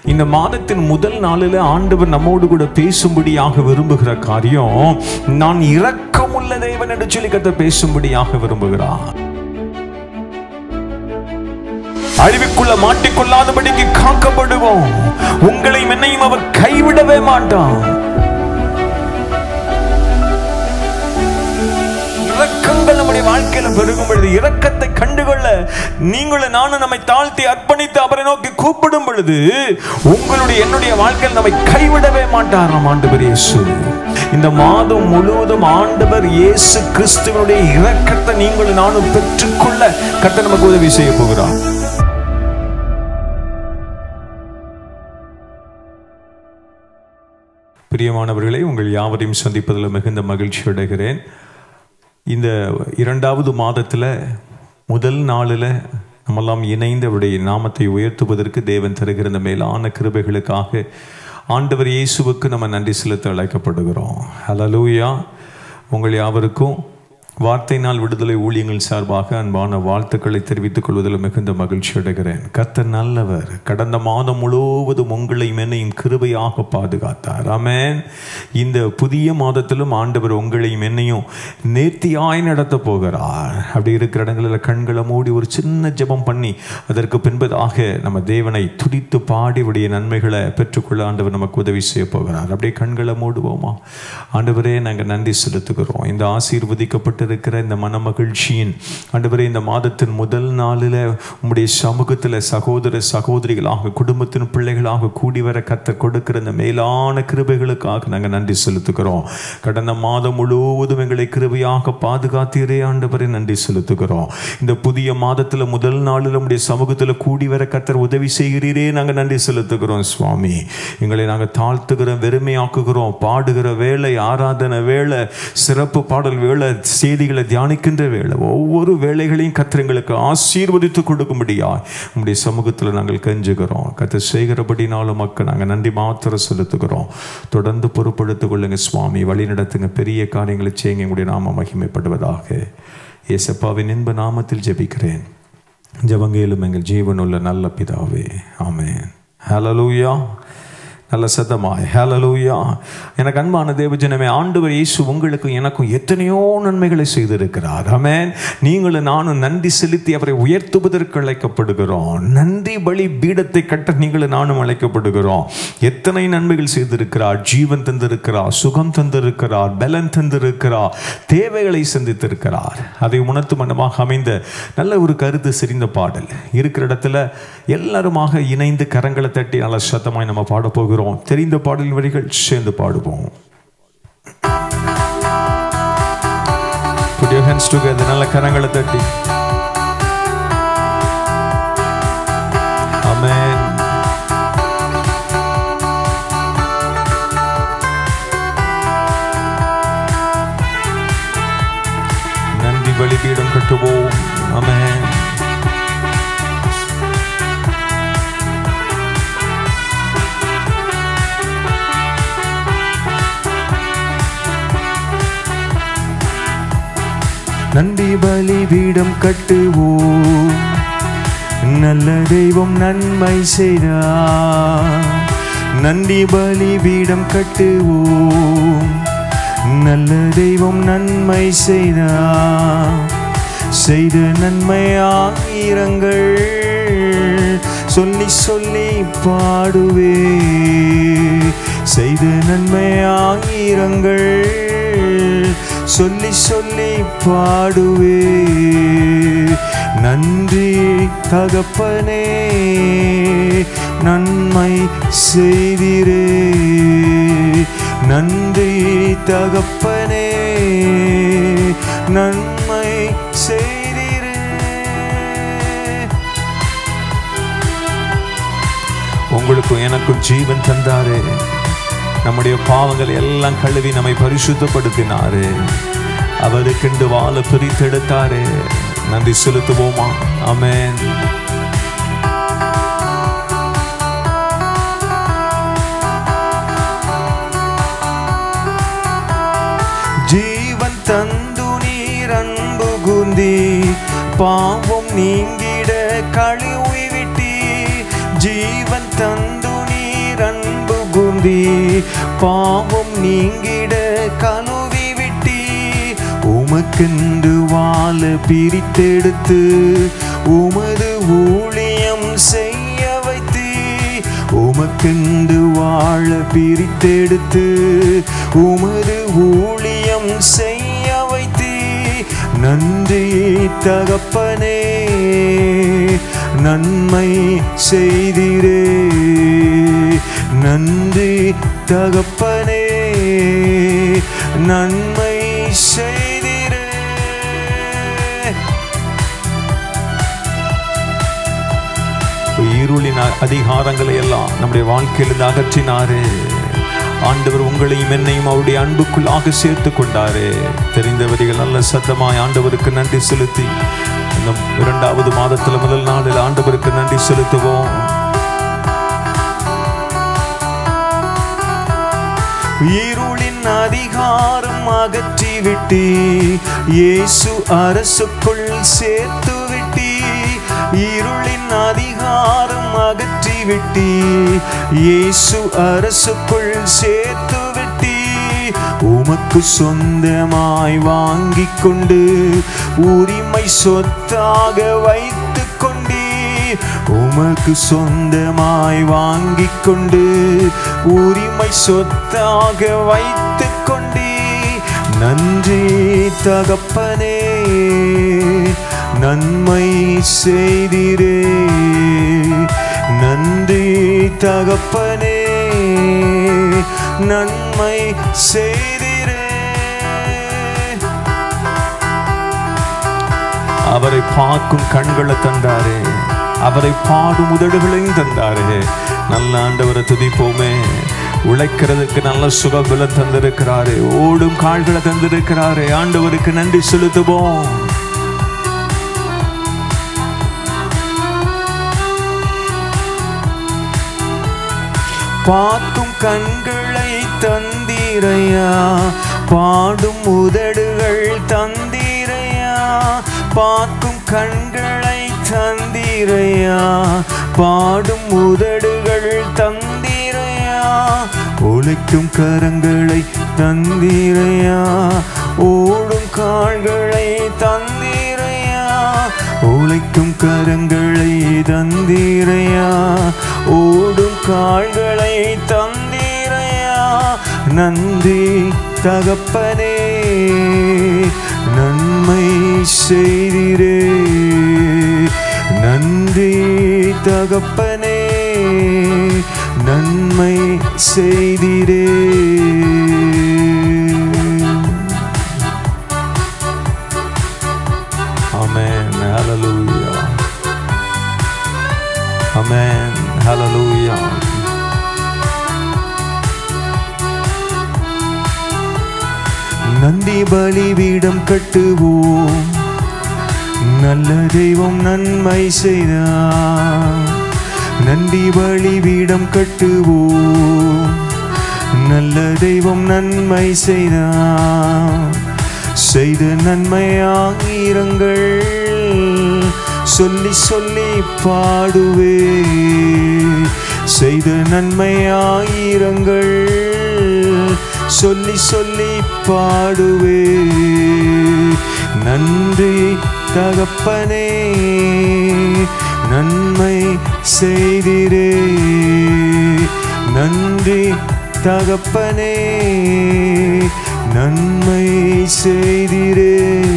இந்த மாதத்தின் முதல் நாளில் ஆண்டவர் நம்மோடு கூட பேசும்படியாக விரும்புகிற காரியம் நான் இரக்கமுள்ள தேவன் என்று சொல்லி கத்த பேசும்படியாக விரும்புகிறார் அழிவுக்குள்ள மாட்டிக்கொள்ளாதபடிக்கு காக்கப்படுவோம் உங்களை என்னையும் அவர் கைவிடவே மாட்டான் இரக்கங்கள் நம்முடைய வாழ்க்கையில பெருகும் பொழுது இரக்கத்தை கண்டுகொள்ள நீங்களும் நானும் நம்மை தாழ்த்தி அர்ப்பணித்து அவரை நோக்கி கூப்பிடும் பொழுது உங்களுடைய என்னுடைய வாழ்க்கையில் நம்மை கைவிடவே மாட்டார் நம் ஆண்டவர் இயேசு இந்த மாதம் முழுவதும் ஆண்டவர் இயேசு கிறிஸ்துவனுடைய இரக்கத்தை நீங்களும் நானும் பெற்றுக்கொள்ள கர்த்தர் நமக்கு உதவி செய்ய போகிறார் பிரியமானவர்களே உங்கள் யாவரையும் சந்திப்பதில் மிகுந்த மகிழ்ச்சி அடைகிறேன் இந்த இரண்டாவது மாதத்தில் முதல் நாளில் நம்மெல்லாம் இணைந்து அவருடைய நாமத்தை உயர்த்துவதற்கு தேவன் தருகிற இந்த மேலான கிருபைகளுக்காக ஆண்டவர் இயேசுவுக்கு நம்ம நன்றி செலுத்த அழைக்கப்படுகிறோம் ஹலலூயா உங்கள் யாவருக்கும் வார்த்தையினால் விடுதலை ஊழியங்கள் சார்பாக அன்பான வாழ்த்துக்களை தெரிவித்துக் கொள்வதில் மிகுந்த மகிழ்ச்சி அடைகிறேன் கர்த்தர் நல்லவர் கடந்த மாதம் முழுவதும் உங்களையும் என்னையும் கிருபையாக பாதுகாத்தார் ஆமென் இந்த புதிய மாதத்திலும் ஆண்டவர் உங்களையும் என்னையும் நேர்த்தியாய் நடத்த போகிறார் அப்படி இருக்கிற இடங்களில் கண்களை மூடி ஒரு சின்ன ஜெபம் பண்ணி அதற்கு பின்பதாக நம்ம தேவனை துடித்து பாடி உடைய நன்மைகளை பெற்றுக்கொள்ள ஆண்டவர் நமக்கு உதவி செய்ய போகிறார் அப்படியே கண்களை மூடுவோமா ஆண்டவரே நாங்கள் நன்றி செலுத்துகிறோம் இந்த ஆசீர்வதிக்கப்பட்டு இருக்கிற இந்த மனமகிழ்ச்சியின் ஆண்டவரே இந்த மாதத்தின் முதல் நாளில் உம்முடைய சமூகத்தில் சகோதர சகோதரிகளாக குடும்பத்தின் பிள்ளைகளாக கூடி வர கத்த கொடுக்கிற இந்த மேலான கிருபைகளுக்காக நாங்கள் நன்றி செலுத்துகிறோம் கடந்த மாதம் முழுவதும் எங்களை கிருபையாக பாதுகாத்தீரே ஆண்டவரை நன்றி செலுத்துகிறோம் இந்த புதிய மாதத்தில் முதல் நாளில் உம்முடைய சமூகத்தில் கூடி வர கத்தர் உதவி செய்கிறீரே நாங்கள் நன்றி செலுத்துகிறோம் சுவாமி எங்களை நாங்கள் தாழ்த்துகிறோம் வெறுமையாக்குகிறோம் பாடுகிற வேலை ஆராதனை வேலை சிறப்பு பாடல் வேலை செய்திகளை தியானிக்கின்ற வேலை ஒவ்வொரு வேலைகளையும் கத்திரங்களுக்கு ஆசீர்வதித்து கொடுக்கும்படியா உங்களுடைய சமூகத்தில் நாங்கள் கெஞ்சுகிறோம் கத்த செய்கிறபடினாலும் மக்கள் நாங்கள் நன்றி மாத்திரம் செலுத்துகிறோம் தொடர்ந்து பொறுப்படுத்திக் கொள்ளுங்க சுவாமி வழி நடத்துங்க பெரிய காரியங்களை செய்யுங்க எங்களுடைய நாம மகிமைப்படுவதாக ஏசப்பாவின் இன்ப நாமத்தில் ஜெபிக்கிறேன் ஜபங்கேலும் எங்கள் ஜீவனுள்ள நல்ல பிதாவே ஆமென் ஹalleluya நல்ல சத்தமாய் ஹalleluya எனக்கு அன்பான தேவஜனமே ஆண்டவர் இயேசு உங்களுக்கும் எனக்கும் எத்தனையோ நன்மைகளை செய்திருக்கிறார் ஆமென் நீங்களும் நானும் நன்றி செலுத்தி அவரை உயர்த்துவதற்கு அழைக்கப்படுகிறோம் நன்றி பலி பீடத்தை கட்ட நீங்களும் நானும் அழைக்கப்படுகிறோம் எத்தனை நன்மைகள் செய்திருக்கிறார் ஜீவன் தந்திருக்கிறார் சுகம் தந்திருக்கிறார் பலன் தந்திருக்கிறார் தேவைகளை சந்தித்திருக்கிறார் அதை உணர்த்து மனமாக அமைந்த நல்ல ஒரு கருத்து சிரிந்த பாடல் இருக்கிற இடத்துல எல்லாருமாக இணைந்து கரங்களை தட்டி நல்ல சத்தமாய் நம்ம பாட போகிறோம் தெரிந்த பாடல் வரிகள் சேர்ந்து பாடுவோம் Put your hands together நல்ல கரங்களை தட்டி Amen. நன்றி பலிபீடம் கட்டுவோம் அமேன் நன்றி பலிபீடம் கட்டுவோம் நல்ல தெய்வம் நன்மை செய்தார் நன்றி பலிபீடம் கட்டுவோம் நல்ல தெய்வம் நன்மை செய்தார் செய்த நன்மை ஆயிரங்கள் சொல்லி சொல்லி பாடுவே செய்த நன்மை ஆயிரங்கள் சொல்லி சொல்லி பாடுவே நன்றி தகப்பனே நன்மை செய்திரே நன்றி தகப்பனே நன்மை செய்திரே உங்களுக்கும் எனக்கும் ஜீவன் தந்தாரே நம்முடைய பாவங்களை எல்லாம் கழுவி நம்மை பரிசுத்தப்படுத்தினாரு அவருக்கென்று வாழ பிரித்தெடுத்தாரே நன்றி செலுத்துவோமா ஆமென் ஜீவன் தந்து நீர் அன்பு குந்தி பாவம் நீங்கிட கழுவி விட்டி ஜீவன் தந்து நீ பாவம் நீங்கிட கழுவி விட்டி உமக்கென்று வாழ பிரித்தெடுத்து உமது ஊழியம் செய்ய வைத்து உமக்கென்று வாழ பிரித்தெடுத்து உமது ஊழியம் செய்ய வைத்து நன்றி தகப்பனே நன்மை செய்திரே நன்றி தகப்பனே நன்மை செய்திரே இருளின் அ- அதிகாரங்களை எல்லாம் நம்முடைய வாழ்க்கையிலிருந்து அகற்றினாரே ஆண்டவர் உங்களையும் என்னையும் அவருடைய அன்புக்குள்ளாக சேர்த்து கொண்டாரே தெரிந்தவர்கள் நல்ல சத்தமாய் ஆண்டவருக்கு நன்றி செலுத்தி இந்த இரண்டாவது மாதத்துல முதல் நாளில் ஆண்டவருக்கு நன்றி செலுத்துவோம் இருளின் அதிகாரம் அகற்றி விட்டி இயேசு அரசுக்குள் சேர்த்து விட்டி இருளின் அதிகாரம் அகற்றி விட்டி இயேசு அரசுக்குள் சேர்த்து விட்டி உமக்கு சொந்தமாய் வாங்கிக் கொண்டு உரிமை சொத்தாக வைத்துக் கொண்டீர் உமக்கு சொந்தமாய் வாங்கிக் கொண்டு உரிமை சொத்தாக வைத்துக் கொண்டீ நன்றி தகப்பனே நன்மை செய்திரே நன்றி தகப்பனே நன்மை செய்திரே அவரை பார்க்கும் கண்களை தந்தாரே அவரை பாடும் உதடுகளையும் தந்தாரே நல்ல ஆண்டவரை துதிப்போமே உழைக்கிறதுக்கு நல்ல சுகபல தந்திருக்கிறாரே ஓடும் கால்களை தந்திருக்கிறாரே ஆண்டவருக்கு நன்றி செலுத்துவோம் பார்க்கும் கண்களை தந்தீரையா பாடும் உதடுகள் தந்தீரையா பார்க்கும் கண்களை தந்தீரையா பாடும் உதடுகள் தந்தீரையா ஒழிக்கும் கரங்களை தந்தீரையா ஓடும் கால்களை தந்தீரையா உழைக்கும் கரங்களை தந்தீரையா ஓடும் கால்களை தந்தீரையா நன்றி தகப்பனே நன்மை செய்திரே நன்றி தகப்பனே நன்மை செய்திரே Amen. Hallelujah. Amen. Hallelujah. Nandi பலிபீடம் கட்டுவோம் நல்ல தெய்வம் நன்மை செய்தார் நந்தி பலிபீடம் கட்டுவோம் நல்ல தெய்வம் நன்மை செய்தார் செய்த நன்மையாயிரங்கள் சொல்லி சொல்லி பாடுவே செய்த நன்மையாயிரங்கள் சொல்லி சொல்லி பாடுவே நன்றி தகப்பனே நன்மை செய்திரே நன்றி தகப்பனே நன்மை செய்திரே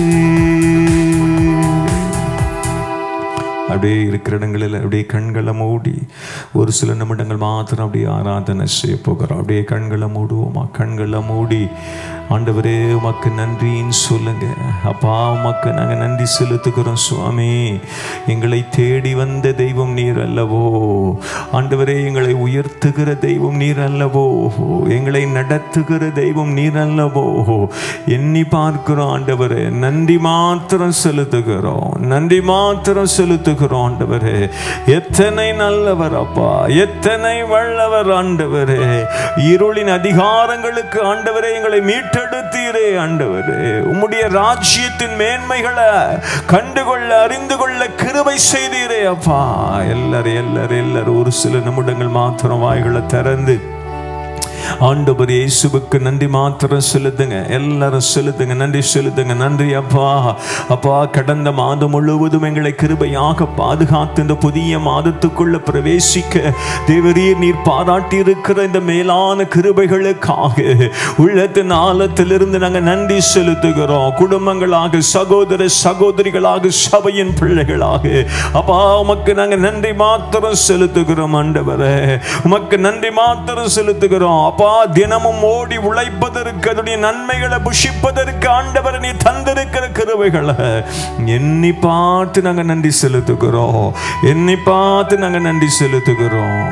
அப்படியே இருக்கிற இடங்களில் அப்படியே கண்களை மூடி ஒரு சில நிமிடங்கள் மாத்திரம் அப்படியே ஆராதனை செய்ய போகிறோம் அப்படியே கண்களை மூடுவோமா கண்களை மூடி ஆண்டவரே உமக்கு நன்றின்னு சொல்லுங்க அப்பா உமக்கு நாங்கள் நன்றி செலுத்துகிறோம் சுவாமி எங்களை தேடி வந்த தெய்வம் நீர் அல்லவோ ஆண்டவரே எங்களை உயர்த்துகிற தெய்வம் நீர் அல்லவோ எங்களை நடத்துகிற தெய்வம் நீர் அல்லவோ எண்ணி பார்க்கிறோம் ஆண்டவரே நன்றி மாத்திரம் செலுத்துகிறோம் நன்றி மாத்திரம் செலுத்துகிறோம் ஆண்டவரே எத்தனை நல்லவர் அப்பா எத்தனை வல்லவர் ஆண்டவரே இருளின் அதிகாரங்களுக்கு ஆண்டவரே எங்களை மீட்டெடுத்தீரே ஆண்டவரே உம்முடைய ராஜ்யத்தின் மேன்மைகளை கண்டுகொள்ள அறிந்து கொள்ள கிருபை செய்தீரே அப்பா எல்லாரும் எல்லாரும் எல்லாரும் ஒரு சில நிமிடங்கள் மாத்திரம் வாய்களை திறந்து ஆண்டவர் இயேசுவுக்கு நன்றி மாத்திரம் செலுத்துங்க எல்லாரும் செலுத்துங்க நன்றி செலுத்துங்க நன்றி அப்பா அப்பா கடந்த மாதம் முழுவதும் எங்களை கிருபையாக பாதுகாத்து இந்த புதிய மாதத்துக்குள்ள பிரவேசிக்க தேவரீர் நீர் பாராட்டி இருக்கிற இந்த மேலான கிருபைகளுக்காக உள்ளத்தின் ஆழத்திலிருந்து நாங்கள் நன்றி செலுத்துகிறோம் குடும்பங்களாக சகோதர சகோதரிகளாக சபையின் பிள்ளைகளாக அப்பா உமக்கு நாங்கள் நன்றி மாத்திரம் செலுத்துகிறோம் ஆண்டவரே உமக்கு நன்றி மாத்திரம் செலுத்துகிறோம் அப்பா தினமும் ஓடி உழைப்பதற்கு அதனுடைய நன்மைகளை புஷிப்பதற்கு ஆண்டவர் நீ தந்திருக்கிற கிருபைகளை எண்ணி பார்த்து நாங்கள் நன்றி செலுத்துகிறோம் எண்ணி பார்த்து நாங்கள் நன்றி செலுத்துகிறோம்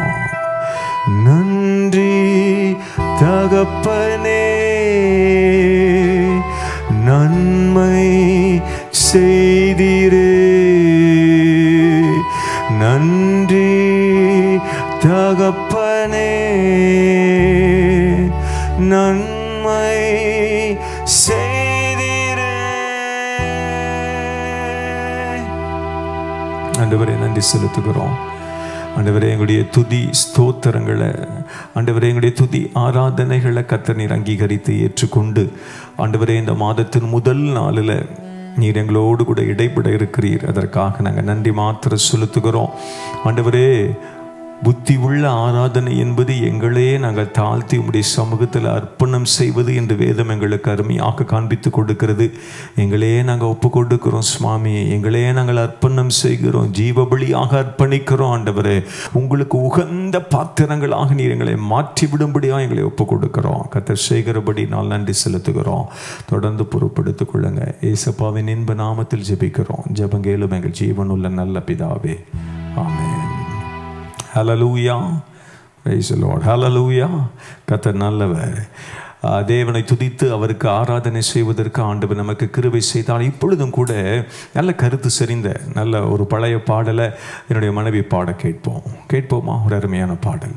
நன்றி தகப்பனே நன்மை செய்தீரே நன்றி தகப்பனே நன்மை செய்தீரே ஆண்டவரே நன்றி செலுத்துகிறோம் ஆண்டவரே எங்களுடைய துதி ஸ்தோத்திரங்களை ஆண்டவரே எங்களுடைய துதி ஆராதனைகளை கத்த நீர் அங்கீகரித்து ஏற்றுக்கொண்டு ஆண்டவரே இந்த மாதத்தின் முதல் நாளில் நீர் எங்களோடு கூட இடைப்பட இருக்கிறீர் அதற்காக நாங்கள் நன்றி மாத்திரம் செலுத்துகிறோம் ஆண்டவரே புத்தி உள்ள ஆராதனை என்பது எங்களே நாங்கள் தாழ்த்தி உம்முடைய சமூகத்தில் அர்ப்பணம் செய்வது என்று வேதம் எங்களுக்கு அருமையாக காண்பித்து கொடுக்கிறது எங்களே நாங்கள் ஒப்பு கொடுக்கிறோம் சுவாமி எங்களே நாங்கள் அர்ப்பணம் செய்கிறோம் ஜீவபலியாக அர்ப்பணிக்கிறோம் ஆண்டவரே உங்களுக்கு உகந்த பாத்திரங்களாக நீர் எங்களை மாற்றி விடும்படியாக எங்களை ஒப்பு கொடுக்கிறோம் கத்தர் செய்கிறபடி நான் நன்றி செலுத்துகிறோம் தொடர்ந்து பொறுப்படுத்திக் கொள்ளுங்க ஏசப்பாவின் இன்ப நாமத்தில் ஜெபிக்கிறோம் ஜெபங்கேலும் எங்கள் ஜீவனுள்ள நல்ல பிதாவே ஆமென் ஹலலூயா Praise the Lord. ஹalleluya கத்தர் நல்லவர் ஆ, தேவனை துதித்து அவருக்கு ஆராதனை செய்வதற்கு ஆண்டவர் நமக்கு கிருபை செய்தால் இப்பொழுதும் கூட நல்ல கருத்து செறிந்த நல்ல ஒரு பழைய பாடலை என்னுடைய மனைவி பாட கேட்போம் கேட்போமா ஒரு அருமையான பாடல்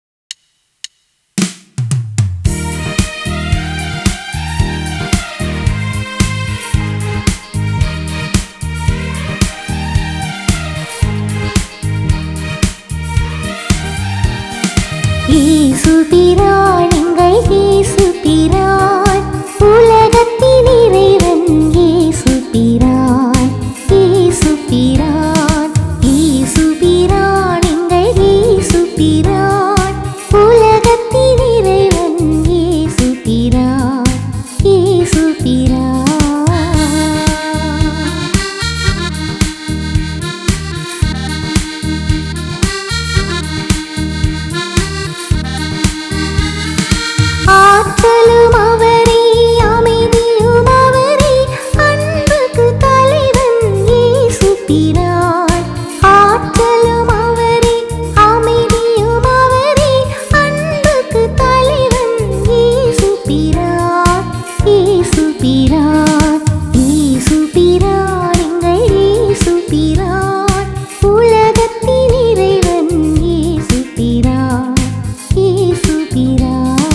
இயேசு பிரான் எங்கள் இயேசு பிரான் உலகத்தின் இறைவன் இயேசு பிரான் இயேசு பிரான் இயேசு பிரான் எங்கள் இயேசு பிரான் உலகத்தின் இறைவன் இயேசு பிரான் இயேசு பிரான் ஆற்றலும் அவரே அமைதியும் அவரே அன்புக்கு தலைவன் இயேசு பிரான் ஆற்றலும் அவரே அமைதியும் அவரே அன்புக்கு தலைவன் இயேசு பிரான் இயேசு பிரான் இயேசு பிரான் எங்கள் இயேசு பிரான் உலகத்தின் இறைவன் இயேசு பிரான் இயேசு பிரான்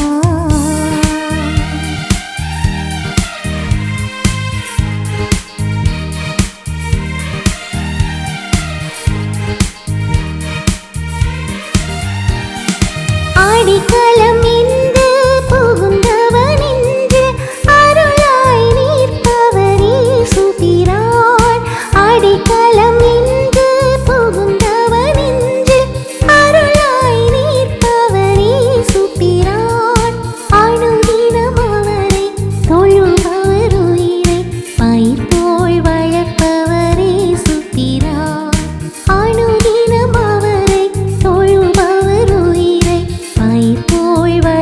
அடிக்களம் என்று புகுந்தவன் என்று அருளாய் நீர்ப்பவர் இயேசு பிரான் அடிக்களம் என்று புகுந்தவன் என்று அருளாய் நீர்ப்பவர் இயேசு பிரான் அணுதினம் அவரை தொழுபவர் உயிரை பயிர் போல் வளர்ப்பவர் இயேசு பிரான் அணுதினம் அவரை தொழுபவர் உயிரை பயிர் போல்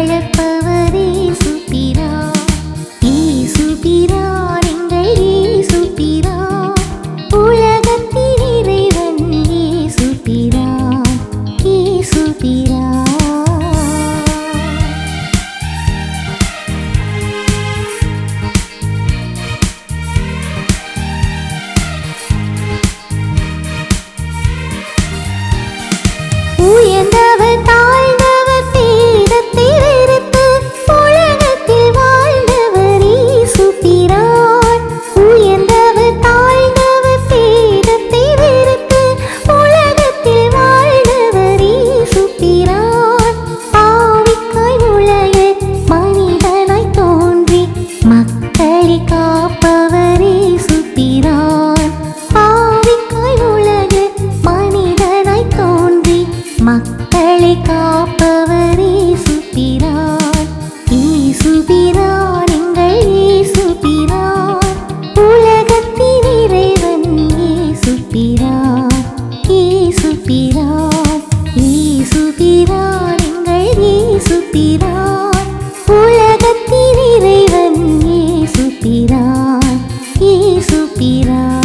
பிரான் உலகத்தின் இறைவன் இயேசு பிரான் இயேசு பிரான்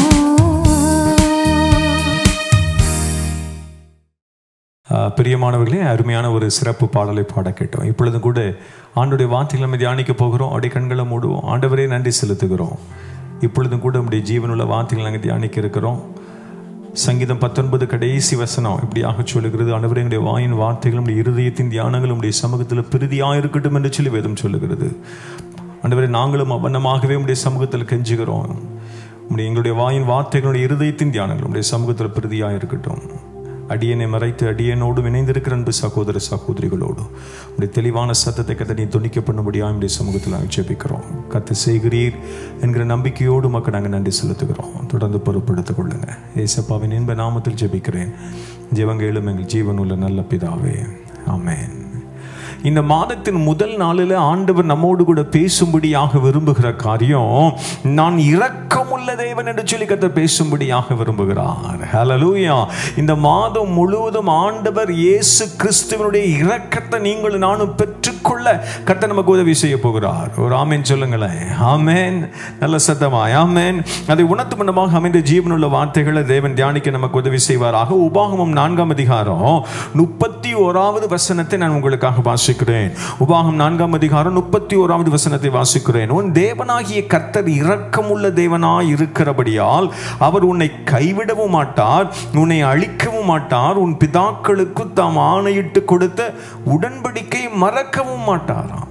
ஆஹ் பிரியமானவர்களே அருமையான ஒரு சிறப்பு பாடலை பாட கேட்டோம் இப்பொழுதும் கூட ஆண்டுடைய வார்த்தைகளை நம்ம தியானிக்க போகிறோம் அப்படியே கண்களை மூடுவோம் ஆண்டவரே நன்றி செலுத்துகிறோம் இப்பொழுதும் கூட நம்முடைய ஜீவனுள்ள வார்த்தைகளை நாங்கள் தியானிக்க இருக்கிறோம் சங்கீதம் பத்தொன்பது கடைசி வசனம் இப்படியாக சொல்லுகிறது ஆண்டவரே எங்களுடைய வாயின் வார்த்தைகள் நம்முடைய இருதயத்தின் தியானங்கள் நம்முடைய சமூகத்தில் பிரதியாக இருக்கட்டும் என்று சொல்லி வேதம் சொல்லுகிறது ஆண்டவரே நாங்களும் அவனமாகவே உடைய சமூகத்தில் கெஞ்சுகிறோம் உம்முடைய எங்களுடைய வாயின் வார்த்தைகளுடைய இருதயத்தின் தியானங்கள் உடைய சமூகத்தில் பிரதியாக இருக்கட்டும் அடியனை மறைத்து அடியனோடு இணைந்திருக்கிற அன்பு சகோதர சகோதரிகளோடு உடைய தெளிவான சத்தத்தை கத்தை நீ துணிக்க பண்ணும்படியாக நம்முடைய சமூகத்தில் நாங்கள் ஜெபிக்கிறோம் கத்து செய்கிறீர் என்கிற நம்பிக்கையோடு மக்கள் நாங்கள் நன்றி செலுத்துகிறோம் தொடர்ந்து பொறுப்படுத்திக் கொள்ளுங்க ஏசப்பாவின் இன்ப நாமத்தில் ஜெபிக்கிறேன் ஜெவங்கேளும் எங்கள் ஜீவனுள்ள நல்ல பிதாவே ஆமென் இந்த மாதத்தின் முதல் நாளில் ஆண்டவர் நம்மோடு கூட பேசும்படியாக விரும்புகிற காரியம் நான் இரக்கமுள்ள தேவன் என்று சொல்லி கத்த பேசும்படியாக விரும்புகிறார் ஹalleluya இந்த மாதம் முழுவதும் ஆண்டவர் இயேசு கிறிஸ்துவனுடைய இரக்கத்தை நீங்கள் நானும் பெற்றுக்கொள்ள கத்த நமக்கு உதவி செய்ய போகிறார் ஒரு ஆமேன் சொல்லுங்களேன் ஆமேன் நல்ல சத்தமாய் ஆமேன் அதை உணர்த்து மண்டமாக அமைந்த ஜீவனுள்ள வார்த்தைகளை தேவன் தியானிக்க நமக்கு உதவி செய்வாராக உபாகமம் நான்காம் அதிகாரம் முப்பத்தி ஓராவது வசனத்தை நான் உங்களுக்காக வாசிக்கிறேன் உபாகம் நான்காம் அதிகாரம் முப்பத்தி ஓராவது வசனத்தை வாசிக்கிறேன் உன் தேவனாகிய கர்த்தர் இரக்கமுள்ள தேவனாய் இருக்கிறபடியால் அவர் உன்னை கைவிடவும் மாட்டார் உன்னை அழிக்கவும் மாட்டார் உன் பிதாக்களுக்கு தாம் ஆணையிட்டு கொடுத்த உடன்படிக்கை மறக்கவும் மாட்டாராம்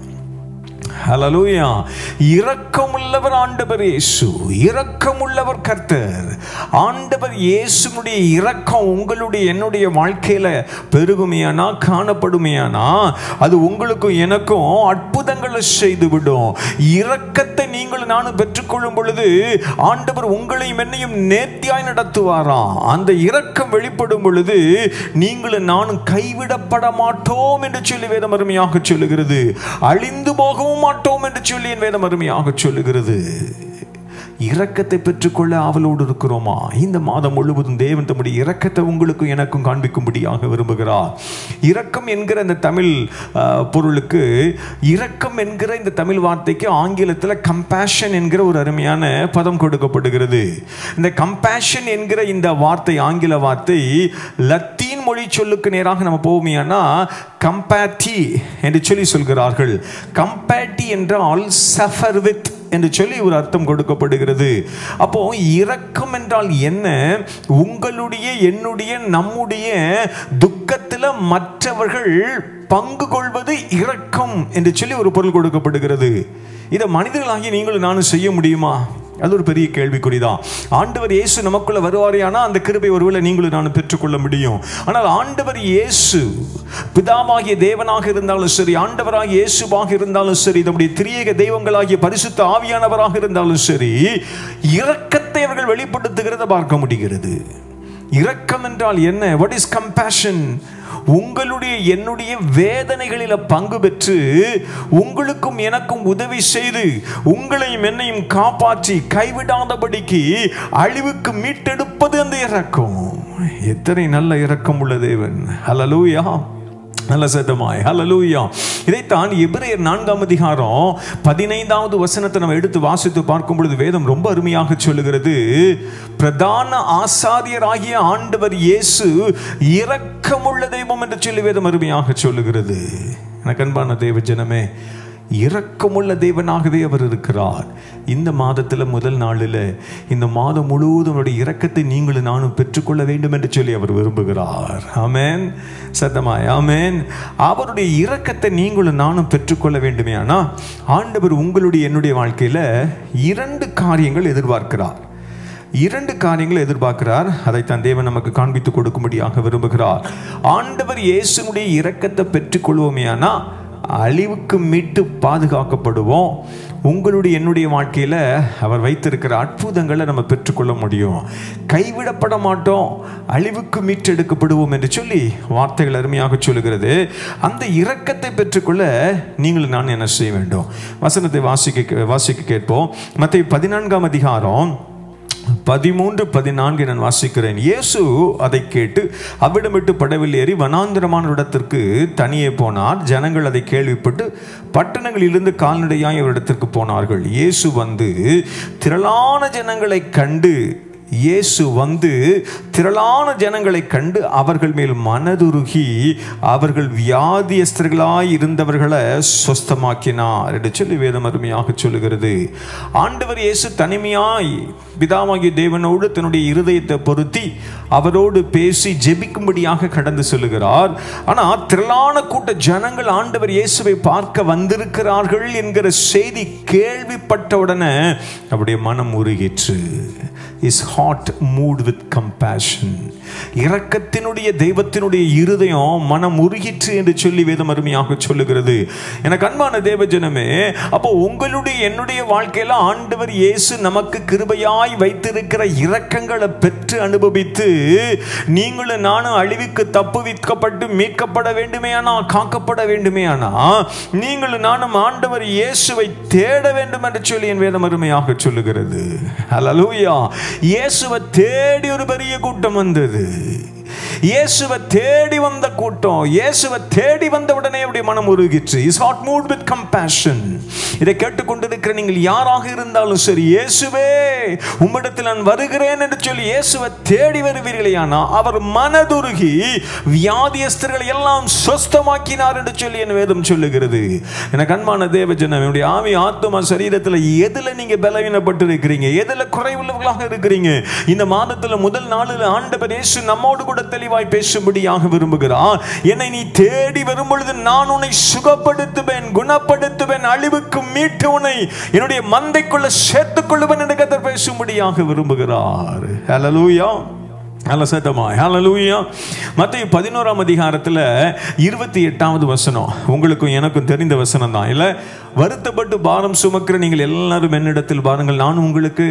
ஹalleluya இரக்கமுள்ளவர் ஆண்டவர் இயேசு இரக்கமுள்ளவர் கர்த்தர் ஆண்டவர் இயேசுனுடைய இரக்கம் உங்களுடைய என்னுடைய வாழ்க்கையில பெருகுமையானா காணப்படுமையானா அது உங்களுக்கும் எனக்கும் அற்புதங்களை செய்துவிடும் இரக்கத்தை நீங்கள் நானும் பெற்றுக்கொள்ளும் பொழுது ஆண்டவர் உங்களையும் என்னையும் நேர்த்தியாய் நடத்துவாராம் அந்த இரக்கம் வெளிப்படும் பொழுது நீங்களும் நானும் கைவிடப்பட மாட்டோம் என்று சொல்லி வேதம் அருமையாக சொல்லுகிறது அழிந்து போகவும் மாட்டோம் என்று சொல்லி என் வேதம் அருமையாக சொல்லுகிறது இரக்கத்தை பெற்றுக்கொள்ள ஆவலோடு இருக்கிறோமா இந்த மாதம் முழுவதும் தேவன் தம்முடைய இரக்கத்தை உங்களுக்கும் எனக்கும் காண்பிக்கும்படியாக விரும்புகிறார் இரக்கம் என்கிற இந்த தமிழ் ஆஹ், பொருளுக்கு இரக்கம் என்கிற இந்த தமிழ் வார்த்தைக்கு ஆங்கிலத்தில் கம்பேஷன் என்கிற ஒரு அருமையான பதம் கொடுக்கப்படுகிறது இந்த கம்பேஷன் என்கிற இந்த வார்த்தை ஆங்கில வார்த்தை லத்தீன் மொழி சொல்லுக்கு நேராக நம்ம போவோமையானா கம்பேட்டி என்று சொல்லி சொல்கிறார்கள் கம்பேட்டி என்றால் சஃபர் வித் என்று சொல்லி ஒரு அர்த்தம் கொடுக்கப்படுகிறது அப்போ இரக்கம் என்றால் என்ன உங்களுடைய என்னுடைய நம்முடைய துக்கத்தில் மற்றவர்கள் பங்கு கொள்வது இரக்கம் என்று சொல்லி ஒரு பொருள் கொடுக்கப்படுகிறது இதை மனிதர்களாகிய நீங்களும் நானும் செய்ய முடியுமா அது ஒரு பெரிய கேள்விக்குறிதான் ஆண்டவர் இயேசு நமக்குள்ள வருவாரேயானா அந்த கிருபை ஒருவேளை நீங்களும் நானும் பெற்றுக்கொள்ள முடியும் ஆனால் ஆண்டவர் இயேசு பிதாவாகிய தேவனாக இருந்தாலும் சரி ஆண்டவராகிய இயேசுவாக இருந்தாலும் சரி நம்முடைய திரியேக தெய்வங்களாகிய பரிசுத்த ஆவியானவராக இருந்தாலும் சரி இரக்கத்தை அவர்கள் வெளிப்படுத்துகிறத பார்க்க முடிகிறது இரக்கம் என்றால் என்ன வாட் இஸ் கம்பேஷன் உங்களுடைய என்னுடைய வேதனைகளில் பங்கு பெற்று உங்களுக்கும் எனக்கும் உதவி செய்து உங்களையும் என்னையும் காப்பாற்றி கைவிடாதபடிக்கு அழிவுக்கு மீட்டெடுப்பது அந்த இரக்கம் எத்தனை நல்ல இரக்கம் உள்ள தேவன் ஹalleluya நல்ல சத்தமாய் ஹalleluya இதைத்தான் எபிரேயர் நான்காம் அதிகாரம் பதினைந்தாவது வசனத்தை நம்ம எடுத்து வாசித்து பார்க்கும் பொழுது வேதம் ரொம்ப அருமையாக சொல்லுகிறது பிரதான ஆசாரியராகிய ஆண்டவர் இயேசு இரக்கமுள்ள தெய்வம் என்று சொல்லி வேதம் அருமையாக சொல்லுகிறது எனக்கு அன்பான தேவ ஜனமே இரக்கமுள்ள தேவனாகவே அவர் இருக்கிறார் இந்த மாதத்தில் முதல் நாளில் இந்த மாதம் முழுவதும் அவருடைய இரக்கத்தை நீங்களும் நானும் பெற்றுக்கொள்ள வேண்டும் என்று சொல்லி அவர் விரும்புகிறார் ஆமென் சத்தமாய் ஆமென் அவருடைய இரக்கத்தை நீங்களும் நானும் பெற்றுக்கொள்ள வேண்டுமே ஆனால் ஆண்டவர் உங்களுடைய என்னுடைய வாழ்க்கையில் இரண்டு காரியங்கள் எதிர்பார்க்கிறார் இரண்டு காரியங்களை எதிர்பார்க்கிறார் அதைத்தான் தேவன் நமக்கு காண்பித்து கொடுக்கும்படியாக விரும்புகிறார் ஆண்டவர் இயேசுனுடைய இரக்கத்தை பெற்றுக்கொள்வோமேயானா அழிவுக்கு மீட்டு பாதுகாக்கப்படுவோம் உங்களுடைய என்னுடைய வாழ்க்கையில் அவர் வைத்திருக்கிற அற்புதங்களை நம்ம பெற்றுக்கொள்ள முடியும் கைவிடப்பட மாட்டோம் அழிவுக்கு மீட்டெடுக்கப்படுவோம் என்று சொல்லி வார்த்தைகள் அருமையாக சொல்லுகிறது அந்த இரக்கத்தை பெற்றுக்கொள்ள நீங்கள் நான் என்ன செய்ய வேண்டும் வசனத்தை வாசிக்க வாசிக்க கேட்போம் மற்ற பதினான்காம் அதிகாரம் பதிமூன்று பதினான்கு நான் வாசிக்கிறேன் இயேசு அதை கேட்டு அவ்விடம் விட்டு படவில் ஏறி வனாந்திரமான இடத்திற்கு தனியே போனார் ஜனங்கள் அதை கேள்விப்பட்டு பட்டணங்களிலிருந்து கால்நடையாய் அவரிடத்திற்கு போனார்கள் இயேசு வந்து திரளான ஜனங்களை கண்டு இயேசு வந்து திரளான ஜனங்களை கண்டு அவர்கள் மேல் மனதுருகி அவர்கள் வியாதியஸ்தர்களாய் இருந்தவர்களை சொஸ்தமாக்கினார் என்று சொல்லி வேதம் அருமையாக சொல்லுகிறது ஆண்டவர் இயேசு தனிமையாய் பிதாவாகிய தேவனோடு தன்னுடைய இருதயத்தை பொருத்தி அவரோடு பேசி ஜெபிக்கும்படியாக கடந்து செல்லுகிறார் ஆனால் திரளான கூட்ட ஜனங்கள் ஆண்டவர் இயேசுவை பார்க்க வந்திருக்கிறார்கள் என்கிற செய்தி கேள்விப்பட்ட உடனே அவருடைய மனம் உருகிற்று his heart moved with compassion இரக்கத்தினுடைய தெய்வத்தினுடைய இருதயம் மனம் உருகிற்று என்று சொல்லி வேதம் அருமையாக சொல்லுகிறது எனக்கு அன்பான தேவ ஜனமே அப்போ உங்களுடைய என்னுடைய வாழ்க்கையில ஆண்டவர் இயேசு நமக்கு கிருபையாய் வைத்திருக்கிற இரக்கங்களை பெற்று அனுபவித்து நீங்களும் நானும் அழிவுக்கு தப்புவிக்கப்பட்டு மீட்கப்பட வேண்டுமேயானா காக்கப்பட வேண்டுமேயானா நீங்களும் நானும் ஆண்டவர் இயேசுவை தேட வேண்டும் என்று சொல்லி என் வேதம் அருமையாக சொல்லுகிறது ஹalleluya இயேசுவை தேடி ஒரு பெரிய கூட்டம் வந்தது இயேசுவை தேடி வந்த கூட்டம் இயேசுவை தேடி வந்த உடனே அவருடைய மனம் உருகிற்று his heart moved with compassion இதை கேட்டுக்கொண்டிருக்கிற நீங்கள் யாராக இருந்தாலும் சரி இயேசுவே உம்மிடத்தில் நான் வருகிறேன் என்று சொல்லி இயேசுவை தேடி வருவீர்களேயானா அவர் மனதுருகி வியாதியஸ்தர்களை எல்லாம் சொஸ்தமாக்கினார் என்று சொல்லி என் வேதம் சொல்லுகிறது எனக்கு அன்பான தேவ ஜனம் என்னுடைய ஆவி ஆத்மா சரீரத்தில் எதுல நீங்க பலவீனப்பட்டு இருக்கிறீங்க எதுல குறைவுள்ளவர்களாக இருக்கிறீங்க இந்த மாதத்துல முதல் நாளில் ஆண்டவர் இயேசு நம்மோடு கூட தெளிவாய் பேசும்படியாக விரும்புகிறார் என்னை நீ தேடி வரும் பொழுது நான் உன்னை சுகப்படுத்துவேன் குணப்படுத்துவேன் அழிவுக்கு மீட்டு உன்னை என்னுடைய மந்தைக்குள்ள சேர்த்துக் கொள்ளுவேன் என்று கத்தர் பேசும்படியாக விரும்புகிறார் ஹalleluya நல்ல சத்தமா ஹalleluya மத்திய பதினோராம் அதிகாரத்தில் இருபத்தி எட்டாவது வசனம் உங்களுக்கும் எனக்கும் தெரிந்த வசனம் தான் இல்லை வருத்தப்பட்டு பாரம் சுமக்கிற நீங்கள் எல்லாரும் என்னிடத்தில் பாருங்கள் நான் உங்களுக்கு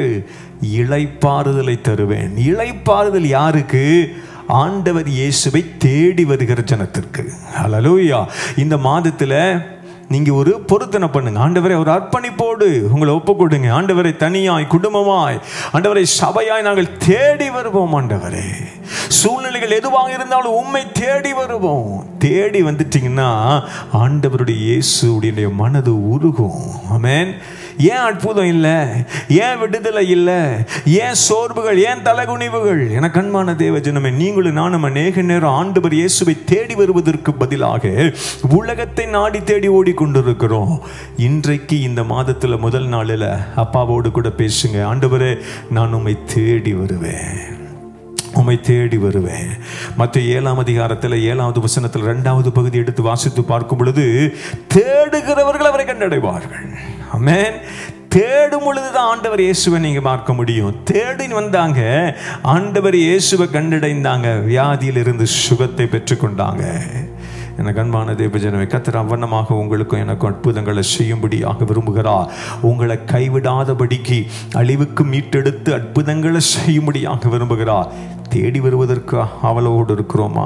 இளைப்பாறுதலை தருவேன் இளைப்பாறுதல் யாருக்கு ஆண்டவர் இயேசுவை தேடி வருகிற ஜனத்திற்கு ஹalleluya இந்த மாதத்தில் நீங்க ஒரு பொருத்தனை பண்ணுங்க ஆண்டவரை ஒரு அர்ப்பணிப்போடு உங்களை ஒப்பு கொடுங்க ஆண்டவரை தனியாய் குடும்பமாய் ஆண்டவரை சபையாய் நாங்கள் தேடி வருவோம் ஆண்டவரே சூழ்நிலைகள் எதுவாக இருந்தாலும் உண்மை தேடி வருவோம் தேடி வந்துட்டீங்கன்னா ஆண்டவருடைய இயேசுடைய மனது உருகும் ஆமென் ஏன் அற்புதம் இல்லை ஏன் விடுதலை இல்லை ஏன் சோர்வுகள் ஏன் தலைகுனிவுகள் என கண்மான தேவ ஜனமே நீங்களும் நானும் அநேக நேரம் ஆண்டவர் இயேசுவை தேடி வருவதற்கு பதிலாக உலகத்தை நாடி தேடி ஓடிக்கொண்டிருக்கிறோம் இன்றைக்கு இந்த மாதத்தில் முதல் நாளில் அப்பாவோடு கூட பேசுங்க ஆண்டவரே நான் உம்மை தேடி வருவேன் உம்மை தேடி வருவேன் மற்ற ஏழாம் அதிகாரத்தில் ஏழாவது வசனத்தில் ரெண்டாவது பகுதி எடுத்து வாசித்து பார்க்கும் பொழுது தேடுகிறவர்கள் அவரை கண்டடைவார்கள் ஆமென் தேடும் பொழுதுதான் ஆண்டவர் இயேசுவை நீங்க பார்க்க முடியும் தேடி வந்தாங்க ஆண்டவர் இயேசுவை கண்டடைந்தாங்க வியாதியில் இருந்து சுகத்தை பெற்றுக்கொண்டாங்க எனக்கு அன்பான தேவஜனமே கத்தர் அவ்வண்ணமாக உங்களுக்கும் எனக்கும் அற்புதங்களை செய்யும்படியாக விரும்புகிறார் உங்களை கைவிடாதபடிக்கு அழிவுக்கு மீட்டெடுத்து அற்புதங்களை செய்யும்படியாக விரும்புகிறார் தேடி வருவதற்கு அவளோடு இருக்கிறோமா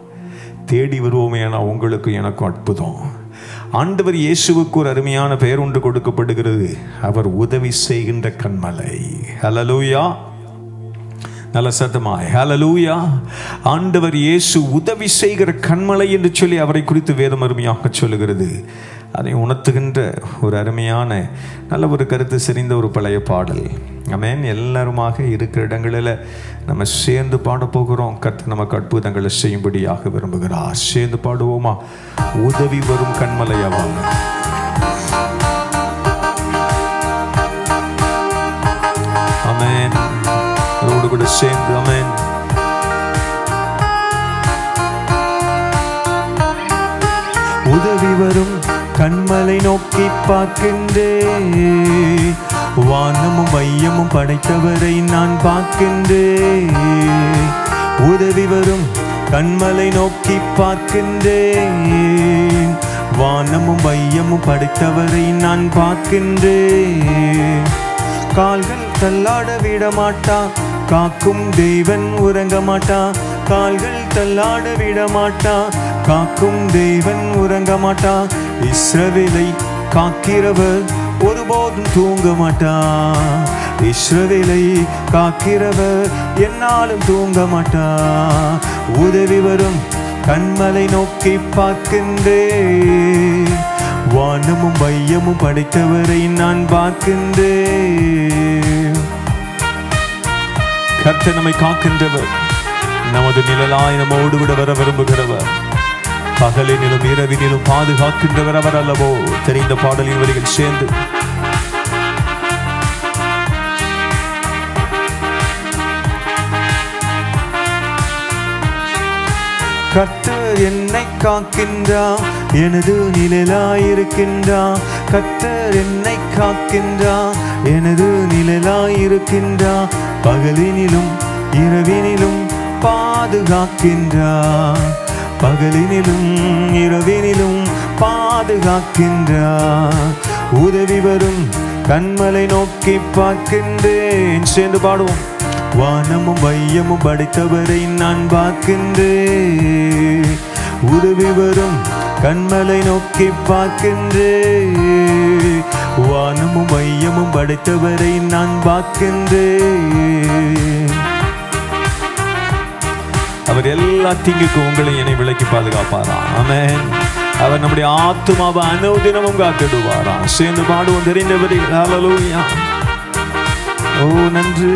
தேடி வருவோமே என உங்களுக்கு எனக்கும் அற்புதம் ஆண்டவர் இயேசுவுக்கு ஒரு அருமையான பெயர் ஒன்று கொடுக்கப்படுகிறது அவர் உதவி செய்கின்ற கண்மலை ஹலலூயா நல்ல சத்தமாய் ஹalleluya ஆண்டவர் இயேசு உதவி செய்கிற கண்மலை என்று சொல்லி அவரை குறித்து வேதம் அருமையாக சொல்லுகிறது அதை உணர்த்துகின்ற ஒரு அருமையான நல்ல ஒரு கருத்து செறிந்த ஒரு பழைய பாடல் அமேன் எல்லாருமாக இருக்கிற இடங்களில் நம்ம சேர்ந்து பாட போகிறோம் கர்த்தர் நமக்கு அற்புதங்களை செய்யும்படியாக விரும்புகிறார் சேர்ந்து பாடுவோமா உதவி வரும் கண்மலை அவன் அமேன் அதோடு கூட சேர்ந்து அமேன் உதவி வரும் கண்மலை நோக்கி பார்க்கின்றேன் வானமும் மையமும் படைத்தவரை நான் பார்க்கின்றேன் உதவி வரும் கண்மலை நோக்கி பார்க்கின்றேன் வானமும் மையமும் படைத்தவரை நான் பார்க்கின்றேன் கால்கள் தள்ளாட விட மாட்டா காக்கும் தேவன் உறங்க மாட்டா கால்கள் தள்ளாட விட மாட்டா காக்கும் தேவன் உறங்க மாட்டா இஸ்ரவேலை காக்கிறவர் ஒருபோதும் தூங்க மாட்டார் இஸ்ரவேலை காக்கிறவர் என்னாலும் தூங்க மாட்டார் உதவி வரும் கண்மலை நோக்கி பார்க்கின்றேன் வானமும் வையமும் படைத்தவரை நான் பார்க்கின்றேன் கர்த்தர் நம்மை காக்கின்றவர் நமது நிழலாய் நம்மோடு விட வர விரும்புகிறவர் பகலினிலும் இரவினிலும் பாதுகாக்கின்றவர் அவர் அல்லவோ தெரிந்த பாடலின் வரிகள் சேர்ந்து கர்த்தர் என்னை காக்கின்றார் எனது நிழலாயிருக்கின்றார் கர்த்தர் என்னை காக்கின்றார் எனது நிழலாயிருக்கின்றார் பகலினிலும் இரவினிலும் பாதுகாக்கின்றார் பகலினிலும் இரவினிலும் பாதுகாக்கின்றார் உதவி வரும் கண்மலை நோக்கி பார்க்கின்றேன் சேர்ந்து பாடுவோம் வானமும் வையமும் படைத்தவரை நான் பார்க்கின்றேன் உதவி வரும் கண்மலை நோக்கி பார்க்கின்றேன் வானமும் வையமும் படைத்தவரை நான் பார்க்கின்றேன் அவர் எல்லா தீங்குக்கும் உங்களை என்னை விலக்கி பாதுகாப்பாரா ஆமென் அவர் நம்முடைய ஆத்துமாவை அனுதினமும் காத்திடுவாரா சேர்ந்து பாடுவோம் தெரிந்தவர்கள் ஹalleluya ஓ நன்றி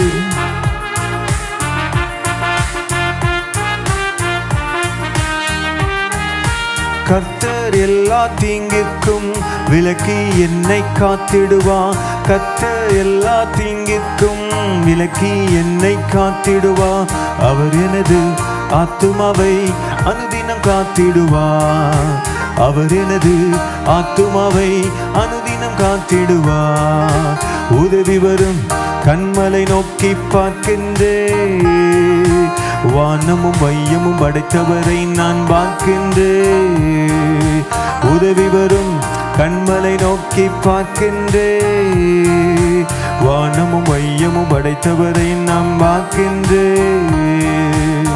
கர்த்தர் எல்லா தீங்குக்கும் விலக்கி என்னை காத்திடுவா கர்த்தர் எல்லா தீங்குக்கும் விலக்கி என்னை காத்திடுவா அவர் எனது ஆத்துமாவை அனுதினம் காத்திடுவா அவர் எனது ஆத்துமாவை அனுதினம் காத்திடுவா உதவி வரும் கண்மலை நோக்கி பார்க்கின்றேன் வானமும் வையமும் படைத்தவரை நான் பார்க்கின்றேன் உதவி வரும் கண்மலை நோக்கி பார்க்கின்றேன் வானமும் வையமும் படைத்தவரை நான் பார்க்கின்றேன்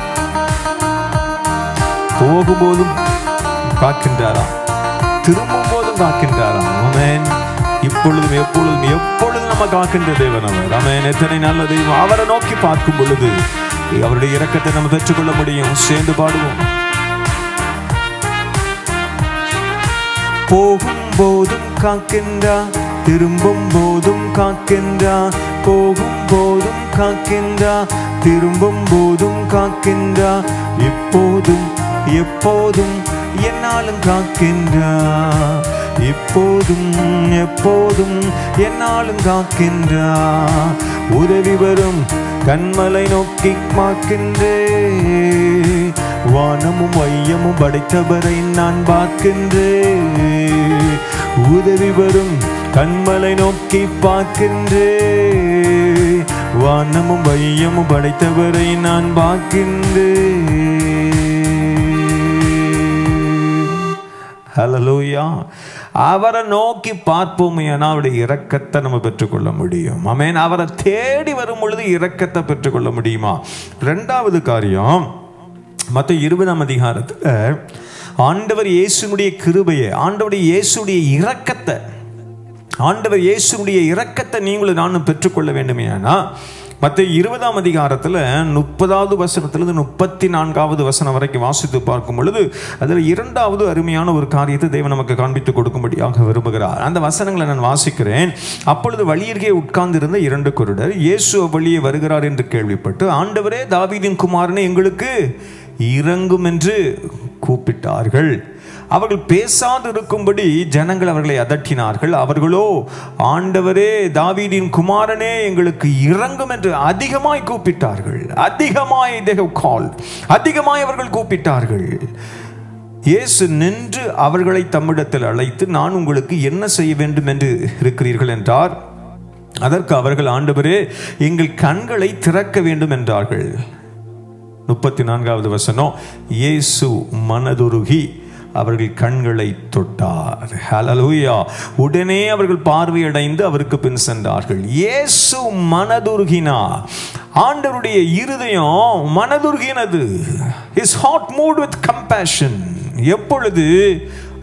போகும்போதும் காக்கின்றாரா திரும்பும் போதும் காக்கின்றாரா ஆமென் இப்பொழுதும் எப்பொழுதும் எப்பொழுதும் நம்ம காக்கின்ற தேவன் அவர் ஆமென் எத்தனை நல்ல தெய்வம் அவரை நோக்கி பார்க்கும் பொழுது அவருடைய இரக்கத்தை நம்ம பெற்றுக்கொள்ள முடியும் சேர்ந்து பாடுவோம் போகும் போதும் காக்கின்றா திரும்பும் போதும் காக்கின்றா போகும் போதும் காக்கின்றா திரும்பும் போதும் காக்கின்றா இப்போதும் எப்போதும் என்னாலும் காக்கின்றா இப்போதும் எப்போதும் என்னாலும் காக்கின்றா உதவி வரும் கண்மலை நோக்கி பார்க்கின்றே வானமும் வையமும் படைத்தவரை நான் பார்க்கின்றே உதவி வரும் கண்மலை நோக்கி பார்க்கின்றே வானமும் வையமும் படைத்தவரை நான் பார்க்கின்றேன் ஹலலூயா அவரை நோக்கி பார்ப்போமே அவருடைய இரக்கத்தை நம்ம பெற்றுக்கொள்ள முடியும் ஆமென் அவரை தேடி வரும் பொழுது இரக்கத்தை பெற்றுக்கொள்ள முடியுமா ரெண்டாவது காரியம் மற்ற இருபதாம் அதிகாரத்தில் ஆண்டவர் இயேசுனுடைய கிருபையை ஆண்டவர் இயேசுடைய இரக்கத்தை ஆண்டவர் இயேசுடைய இரக்கத்தை நீங்களும் நானும் பெற்றுக்கொள்ள வேண்டுமே ஆனால் மற்ற இருபதாம் அதிகாரத்தில் முப்பதாவது வசனத்திலிருந்து முப்பத்தி நான்காவது வசனம் வரைக்கும் வாசித்து பார்க்கும் பொழுது அதில் இரண்டாவது அருமையான ஒரு காரியத்தை தேவன் நமக்கு காண்பித்து கொடுக்கும்படியாக விரும்புகிறார் அந்த வசனங்களை நான் வாசிக்கிறேன் அப்பொழுது வழியருகே உட்கார்ந்திருந்த இரண்டு குருடர் இயேசு வழியே வருகிறார் என்று கேள்விப்பட்டு ஆண்டவரே தாவீதின் குமாரனை எங்களுக்கு இறங்கும் என்று கூப்பிட்டார்கள் அவர்கள் பேசாது இருக்கும்படி ஜனங்கள் அவர்களை அதட்டினார்கள் அவர்களோ ஆண்டவரே தாவீதின் குமாரனே எங்களுக்கு இறங்கும் என்று அதிகமாய் கூப்பிட்டார்கள் அதிகமாய் they have called அதிகமாய் அவர்கள் கூப்பிட்டார்கள் இயேசு நின்று அவர்களை தம்மிடத்தில் அழைத்து நான் உங்களுக்கு என்ன செய்ய வேண்டும் என்று இருக்கிறீர்கள் என்றார் அதற்கு அவர்கள் ஆண்டவரே எங்கள் கண்களை திறக்க வேண்டும் என்றார்கள் முப்பத்தி நான்காவது வசனம் இயேசு மனதுருகி அவர்கள் கண்களை தொட்டார் ஹalleluya உடனே அவர்கள் பார்வையடைந்து அவருக்கு பின் சென்றார்கள் இயேசு மனதுருகினார் ஆண்டவருடைய இருதயம் மனதுருகினது his heart moved with compassion எப்பொழுது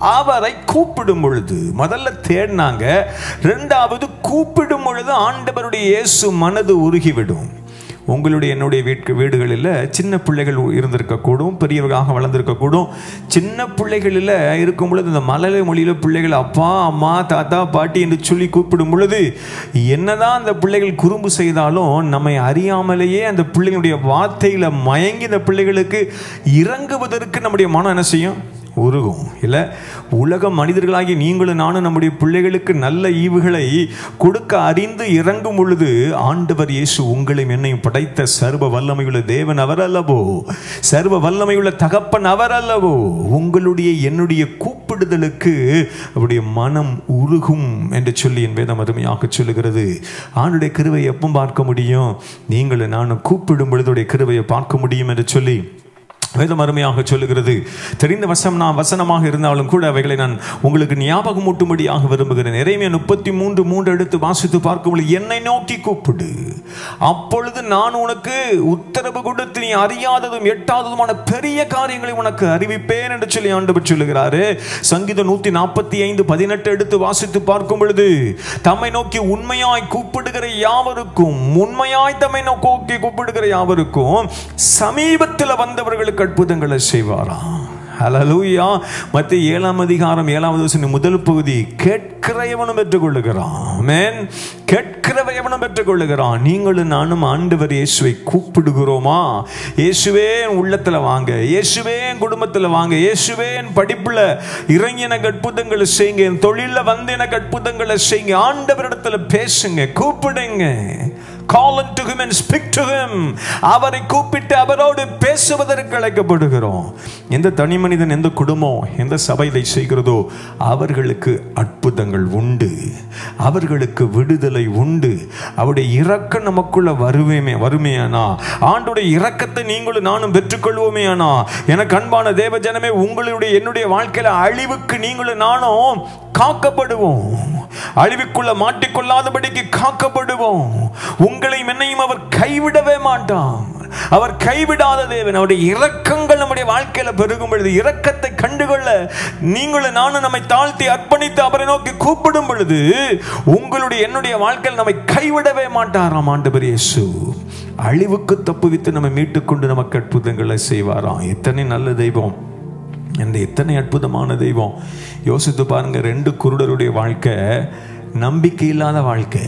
அவரை கூப்பிடும் பொழுது முதல்ல தேடினாங்க ரெண்டாவது கூப்பிடும் பொழுது ஆண்டவருடைய இயேசு மனது உருகிவிடும் உங்களுடைய என்னுடைய வீட்டு வீடுகளில் சின்ன பிள்ளைகள் இருந்திருக்கக்கூடும் பெரியவர்களாக வளர்ந்துருக்கக்கூடும் சின்ன பிள்ளைகளில் இருக்கும் பொழுது இந்த மலலை மொழியில் பிள்ளைகள் அப்பா அம்மா தாத்தா பாட்டி என்று சொல்லி கூப்பிடும் பொழுது என்னதான் அந்த பிள்ளைகள் குறும்பு செய்தாலும் நம்மை அறியாமலேயே அந்த பிள்ளைகளுடைய வார்த்தையில் மயங்கி இந்த பிள்ளைகளுக்கு இறங்குவதற்கு நம்முடைய மனம் என்ன செய்யும் உருகும் இல்லை உலக மனிதர்களாகி நீங்களும் நானும் நம்முடைய பிள்ளைகளுக்கு நல்ல ஈவுகளை கொடுக்க அறிந்து இறங்கும் பொழுது ஆண்டவர் இயேசு உங்களையும் என்னையும் படைத்த சர்வ வல்லமையுள்ள தேவன் அவர் அல்லவோ சர்வ வல்லமையுள்ள தகப்பன் அவர் அல்லவோ உங்களுடைய என்னுடைய கூப்பிடுதலுக்கு அவருடைய மனம் உருகும் என்று சொல்லி என் வேதம் அருமையாக சொல்லுகிறது ஆண்டுடைய கிருவை எப்போ பார்க்க முடியும் நீங்களும் நானும் கூப்பிடும் பொழுதுடைய கிருவையை பார்க்க முடியும் என்று சொல்லி வேதம் அருமையாக சொல்லுகிறது தெரிந்த வசம் நான் வசனமாக இருந்தாலும் கூட அவைகளை நான் உங்களுக்கு ஞாபகம் ஊட்டும்படியாக விரும்புகிறேன் இறைமைய முப்பத்தி மூன்று மூன்று எடுத்து வாசித்து பார்க்கும்போது என்னை நோக்கி கூப்பிடு அப்பொழுது நான் உனக்கு உத்தரவு கொடுத்து நீ அறியாததும் எட்டாததுமான பெரிய காரியங்களை உனக்கு அறிவிப்பேன் என்று சொல்லி ஆண்டவர் சொல்லுகிறாரு சங்கீதம் நூத்தி நாற்பத்தி ஐந்து பதினெட்டு எடுத்து வாசித்து பார்க்கும் பொழுது தம்மை நோக்கி உண்மையாய் கூப்பிடுகிற யாவருக்கும் உண்மையாய் தம்மை நோக்கி கூப்பிடுகிற யாவருக்கும் சமீபத்தில் வந்தவர்களுக்கு அற்புதங்களை செய்வாராம் ஹலலூயா மற்ற ஏழாம் அதிகாரம் ஏழாவது வசனம் முதல் பகுதி கேட்கிற எவனும் பெற்றுக்கொள்ளுகிறான் மேன் கேட்கிற எவனும் பெற்றுக்கொள்ளுகிறான் நீங்களும் நானும் ஆண்டவர் இயேசுவை கூப்பிடுகிறோமா இயேசுவே என் உள்ளத்துல வாங்க இயேசுவே என் குடும்பத்துல வாங்க இயேசுவே என் படிப்புல இறங்கி எனக்கு அற்புதங்களை செய்யுங்க என் தொழில வந்து எனக்கு அற்புதங்களை செய்யுங்க ஆண்டவரிடத்துல பேசுங்க கூப்பிடுங்க call unto him and speak to him அவரை கூப்பிட்டு அவரோடு பேசுவதற்கு அழைக்கப்படுகிறோம் எந்த தனி மனிதன் எந்த குடும்பம் எந்த சபை இதை செய்கிறதோ அவர்களுக்கு அற்புதங்கள் உண்டு அவர்களுக்கு விடுதலை உண்டு அவருடைய இரக்கம் நமக்குள்ள வருவேமே வருமேயானா ஆண்டுடைய இரக்கத்தை நீங்களும் நானும் பெற்றுக்கொள்வோமே ஆனா எனக்கு அன்பான தேவ ஜனமே உங்களுடைய என்னுடைய வாழ்க்கையில அழிவுக்கு நீங்களும் நானும் காக்கப்படுவோம் அழிவுக்குள்ள மாட்டிக்கொள்ளாதபடிக்கு காக்கப்படுவோம் உங்களையும் என்னையும் அவர் கைவிடவே மாட்டான் அவர் கைவிடாத தேவன் அவருடைய இரக்கங்கள் நம்முடைய வாழ்க்கையில பெருகும் பொழுது இரக்கத்தை கண்டுகொள்ள நீங்களும் நானும் நம்மை தாழ்த்தி அர்ப்பணித்து அவரை நோக்கி கூப்பிடும் பொழுது உங்களுடைய என்னுடைய வாழ்க்கையில் நம்மை கைவிடவே மாட்டாராம் ஆண்டவர் இயேசு அழிவுக்கு தப்புவித்து நம்மை மீட்டுக்கொண்டு நமக்கு அற்புதங்களை செய்வாராம் எத்தனை நல்ல தெய்வம் இந்த எத்தனை அற்புதமான தெய்வம் யோசித்து பாருங்க ரெண்டு குருடருடைய வாழ்க்கை நம்பிக்கை இல்லாத வாழ்க்கை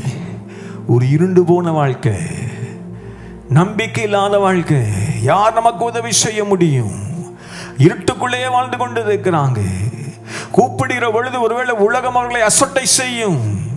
ஒரு இருண்டு போன வாழ்க்கை நம்பிக்கை இல்லாத வாழ்க்கை யார் நமக்கு உதவி செய்ய முடியும் இருட்டுக்குள்ளேயே வாழ்ந்து கொண்டு இருக்கிறாங்க கூப்பிடுகிற பொழுது ஒருவேளை உலகம் அவர்களை அசட்டை செய்யும்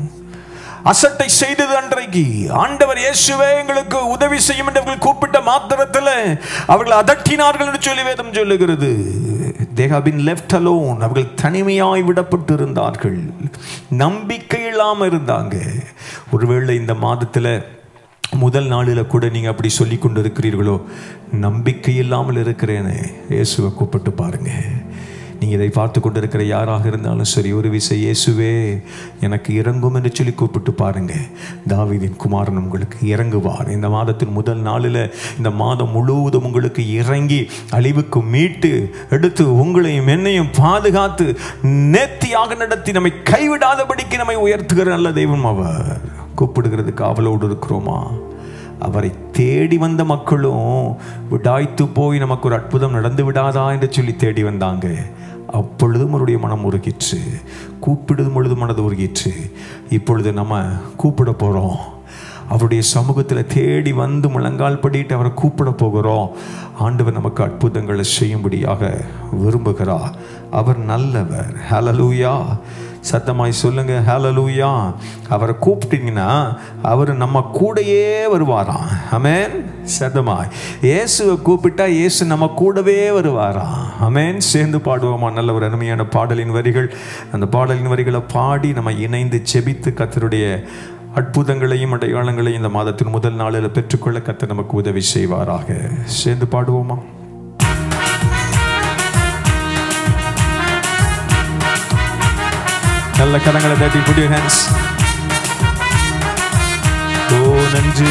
அசட்டை செய்தது அன்றைக்கு ஆண்டவர் இயேசுவே எங்களுக்கு உதவி செய்யும் என்று அவர்கள் கூப்பிட்ட மாத்திரத்தில் அவர்கள் அதட்டினார்கள் என்று சொல்லி வேதம் சொல்லுகிறது they have been left alone அவர்கள் தனிமையாய் விடப்பட்டு இருந்தார்கள் நம்பிக்கை இல்லாமல் இருந்தாங்க ஒருவேளை இந்த மாதத்தில் முதல் நாளில் கூட நீங்கள் அப்படி சொல்லி கொண்டு இருக்கிறீர்களோ நம்பிக்கை இல்லாமல் இருக்கிறேன்னு இயேசுவை கூப்பிட்டு பாருங்க நீங்கள் இதை பார்த்து கொண்டு இருக்கிற யாராக இருந்தாலும் சரி ஒரு விசை இயேசுவே எனக்கு இறங்கும் என்று சொல்லி கூப்பிட்டு பாருங்க தாவீதின் குமாரன் உங்களுக்கு இறங்குவார் இந்த மாதத்தின் முதல் நாளில் இந்த மாதம் முழுவதும் உங்களுக்கு இறங்கி அழிவுக்கு மீட்டு எடுத்து உங்களையும் என்னையும் பாதுகாத்து நேர்த்தியாக நடத்தி நம்மை கைவிடாதபடிக்கு நம்மை உயர்த்துகிற நல்ல தெய்வம் அவர் கூப்பிடுகிறதுக்கு ஆவலோடு இருக்கிறோமா அவரை தேடி வந்த மக்களும் விடாய்த்து போய் நமக்கு ஒரு அற்புதம் நடந்து விடாதா என்று சொல்லி தேடி வந்தாங்க அப்பொழுதும் அவருடைய மனம் உருகிற்று கூப்பிடுதும் பொழுது மனது உருகிற்று இப்பொழுது நம்ம கூப்பிட போகிறோம் அவருடைய சமூகத்தில் தேடி வந்து முழங்கால் படிட்டு அவரை கூப்பிட போகிறோம் ஆண்டவர் நமக்கு அற்புதங்களை செய்யும்படியாக விரும்புகிறார் அவர் நல்லவர் ஹலலூயா சத்தமாய் சொல்லுங்க ஹலலூயா அவரை கூப்பிட்டீங்கன்னா அவர் நம்ம கூடயே வருவாராம் அமேன் சத்தமாய் இயேசுவை கூப்பிட்டா இயேசு நம்ம கூடவே வருவாராம் அமேன் சேர்ந்து பாடுவோமா நல்ல ஒரு அருமையான பாடலின் வரிகள் அந்த பாடலின் வரிகளை பாடி நம்ம இணைந்து செபித்து கத்தருடைய அற்புதங்களையும் அடையாளங்களையும் இந்த மாதத்தின் முதல் நாளில் பெற்றுக்கொள்ள கத்த நமக்கு உதவி செய்வாராக சேர்ந்து பாடுவோமா நல்ல கரங்களை தட்டி புட் யூ ஹேண்ட்ஸ் ஓ நன்றி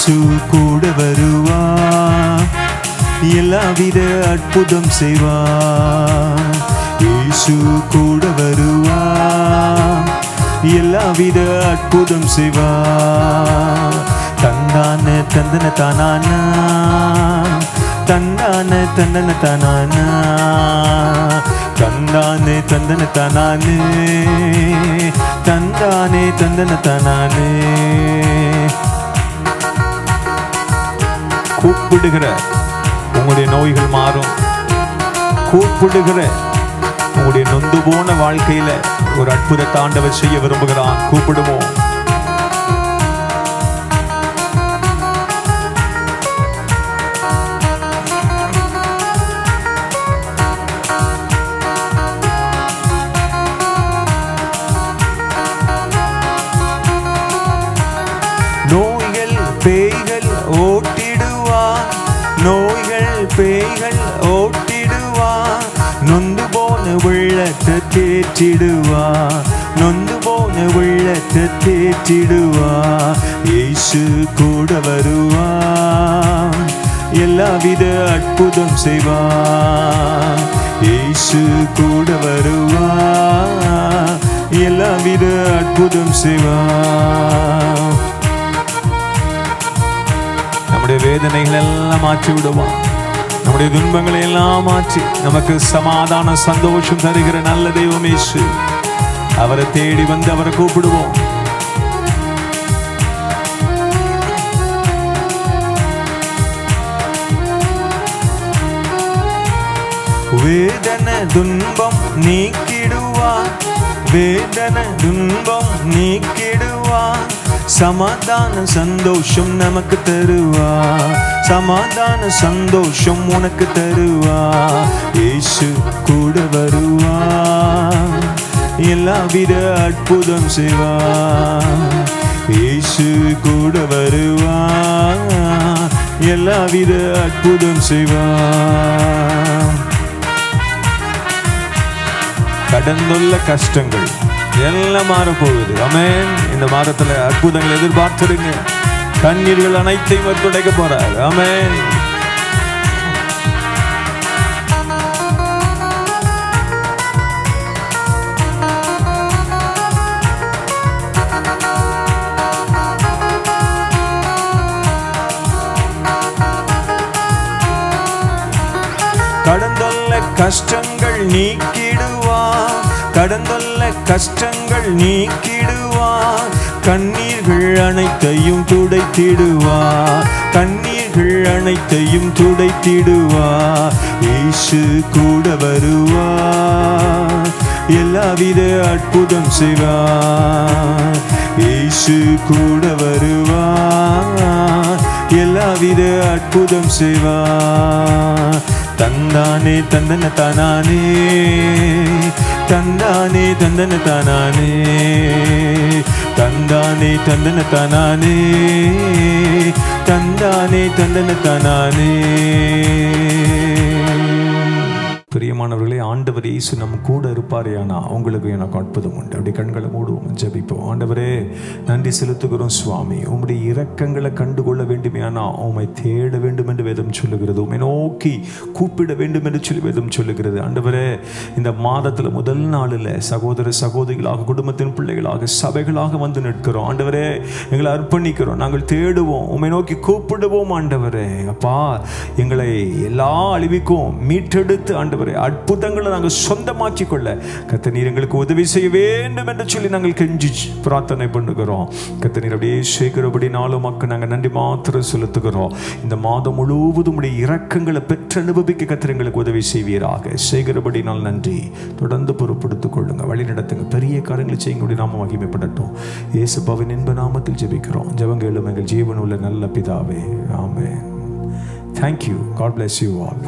இயேசு கூட வருவா எல்லாவித அற்புதம் செய்வா இயேசு கூட வருவா எல்லாவித அற்புதம் செய்வா தந்தான தந்தன தானானா தந்தான தந்தன தானானா தந்தானே தந்தன தானானே தந்தானே தந்தன தானானே கூப்பிடுகிற உங்களுடைய நோய்கள் மாறும் கூப்பிடுகிற உங்களுடைய நொந்து போன வாழ்க்கையில ஒரு அற்புத தாண்டவர் செய்ய விரும்புகிறான் கூப்பிடுவோம் நோய்கள் பேய்கள் ஓட்டிடுவான் நோய்கள் பேய்கள் ஓட்டிடுவான் நொந்து போன உள்ளத்தை தேற்றிடுவா நொந்து போன உள்ளத்தை தேற்றிடுவா இயேசு கூட வருவா எல்லாவித அற்புதம் செய்வா இயேசு கூட வருவா எல்லாவித அற்புதம் செய்வா நம்முடைய வேதனைகள் எல்லாம் மாற்றி விடுவான் நம்முடைய துன்பங்களை எல்லாம் மாற்றி நமக்கு சமாதான சந்தோஷம் தருகிற நல்ல தெய்வம் இயேசு அவரை தேடி வந்து அவரை கூப்பிடுவோம் வேதனை துன்பம் நீக்கிடுவார் வேதனை துன்பம் நீக்கிடுவார் சமாதான சந்தோஷம் நமக்கு தருவா சமாதான சந்தோஷம் உனக்கு தருவா இயேசு கூட வருவா எல்லாவித அற்புதம் செய்வா இயேசு கூட வருவா எல்லாவித அற்புதம் செய்வா கடந்துள்ள கஷ்டங்கள் எல்லாம் மாறப்போகுது அமேன் இந்த மாதத்துல அற்புதங்கள் எதிர்பார்த்துருங்க கண்ணீர்கள் அனைத்தையும் அவர் துடைக்க போறார் அமேன் கடந்துள்ள கஷ்டங்கள் நீக்கிடுவா கடந்துள்ள கஷ்டங்கள் நீக்கிடுவா கண்ணீர்கள் அனைத்தையும் துடைத்திடுவா கண்ணீர்கள் அனைத்தையும் துடைத்திடுவா இயேசு கூட வருவா எல்லாவித அற்புதம் செய்வா இயேசு கூட வருவா எல்லாவித அற்புதம் செய்வா தந்தானே தந்தன தானானே தந்தானே தந்தன தானானே தந்தானே தந்தன தானானே தந்தானே தந்தன தானானே பிரியமானவர்களே ஆண்டவர் இயேசு நம்ம கூட இருப்பாரேயானா உங்களுக்கு எனக்கு அற்புதம் உண்டு அப்படி கண்களை மூடுவோம் ஜெபிப்போம் ஆண்டவரே நன்றி செலுத்துகிறோம் சுவாமி உம்முடைய இரக்கங்களை கண்டுகொள்ள வேண்டுமேயானா உம்மை தேட வேண்டும் என்று வேதம் சொல்லுகிறது உம்மை நோக்கி கூப்பிட வேண்டும் என்று சொல்லி வேதம் சொல்லுகிறது ஆண்டவரே இந்த மாதத்துல முதல் நாளில் சகோதர சகோதரிகளாக குடும்பத்தின் பிள்ளைகளாக சபைகளாக வந்து நிற்கிறோம் ஆண்டவரே எங்களை அர்ப்பணிக்கிறோம் நாங்கள் தேடுவோம் உம்மை நோக்கி கூப்பிடுவோம் ஆண்டவரே அப்பா எங்களை எல்லா அழிவுக்கும் மீட்டெடுத்து ஆண்டவரே அற்புதங்களை நாங்கள் சொந்தமாக்கிக் கொள்ள கத்த நீர் எங்களுக்கு உதவி செய்ய வேண்டும் என்று சொல்லி நாங்கள் கெஞ்சி பிரார்த்தனை பண்ணுகிறோம் கத்த நீர் அப்படியே சேர்க்கிறபடி நாளும் மக்கள் நாங்கள் நன்றி மாத்திரம் செலுத்துகிறோம் இந்த மாதம் முழுவதும் உடைய இரக்கங்களை பெற்று அனுபவிக்க கத்தர் எங்களுக்கு உதவி செய்வீராக செய்கிறபடி நாள் நன்றி தொடர்ந்து பொறுப்படுத்திக் கொள்ளுங்க வழி நடத்துங்க பெரிய காரியங்களை செய்யுங்க நாம மகிமைப்படட்டும் இயேசுபாவின் இன்ப நாமத்தில் ஜெபிக்கிறோம் ஜெபங்களும் எங்கள் ஜீவனுள்ள நல்ல பிதாவே ஆமே thank you God bless you all